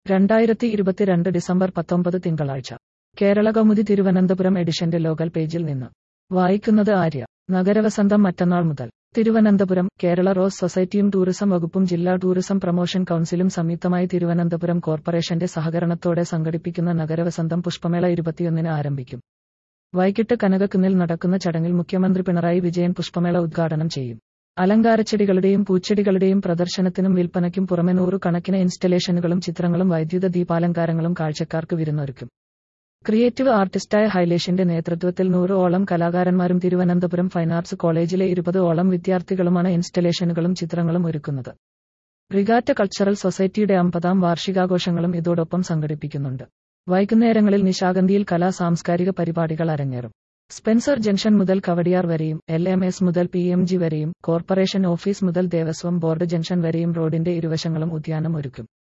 രണ്ടായിരത്തി ഇരുപത്തിരണ്ട് ഡിസംബർ പത്തൊമ്പത് തിങ്കളാഴ്ച കേരള കൗമുദി തിരുവനന്തപുരം എഡിഷന്റെ ലോകൽ പേജിൽ നിന്ന് വായിക്കുന്നത് ആര്യ നഗരവസന്തം മറ്റന്നാൾ മുതൽ തിരുവനന്തപുരം കേരള റോസ് സൊസൈറ്റിയും ടൂറിസം വകുപ്പും ജില്ലാ ടൂറിസം പ്രൊമോഷൻ കൗൺസിലും സംയുക്തമായി തിരുവനന്തപുരം കോർപ്പറേഷന്റെ സഹകരണത്തോടെ സംഘടിപ്പിക്കുന്ന നഗരവസന്തം പുഷ്പമേള ഇരുപത്തിയൊന്നിന് ആരംഭിക്കും വൈകിട്ട് കനകക്കുന്നിൽ നടക്കുന്ന ചടങ്ങിൽ മുഖ്യമന്ത്രി പിണറായി വിജയൻ പുഷ്പമേള ഉദ്ഘാടനം ചെയ്യും അലങ്കാരച്ചെടികളുടെയും പൂച്ചെടികളുടെയും പ്രദർശനത്തിനും വിൽപ്പനയ്ക്കും പുറമെ നൂറുകണക്കിന് ഇൻസ്റ്റലേഷനുകളും ചിത്രങ്ങളും വൈദ്യുത ദീപാലങ്കാരങ്ങളും കാഴ്ചക്കാർക്ക് വിരുന്നൊരുക്കും ക്രിയേറ്റീവ് ആർട്ടിസ്റ്റായ ഹൈലേഷിന്റെ നേതൃത്വത്തിൽ നൂറ് ഓളം കലാകാരന്മാരും തിരുവനന്തപുരം ഫൈൻ ആർട്സ് കോളേജിലെ ഇരുപത് ഓളം വിദ്യാർത്ഥികളുമാണ് ഇൻസ്റ്റലേഷനുകളും ചിത്രങ്ങളും ഒരുക്കുന്നത് റിഗാറ്റ കൾച്ചറൽ സൊസൈറ്റിയുടെ അമ്പതാം വാർഷികാഘോഷങ്ങളും ഇതോടൊപ്പം സംഘടിപ്പിക്കുന്നുണ്ട് വൈകുന്നേരങ്ങളിൽ നിശാഗന്ധിയിൽ കലാ സാംസ്കാരിക പരിപാടികൾ അരങ്ങേറും സ്പെൻസർ ജംഗ്ഷൻ മുതൽ കവടിയാർ വരെയും എൽ എം എസ് മുതൽ പി എം ജി വരെയും കോർപ്പറേഷൻ ഓഫീസ് മുതൽ ദേവസ്വം ബോർഡ് ജംഗ്ഷൻ വരെയും റോഡിന്റെ ഇരുവശങ്ങളും ഉദ്യാനം ഒരുക്കും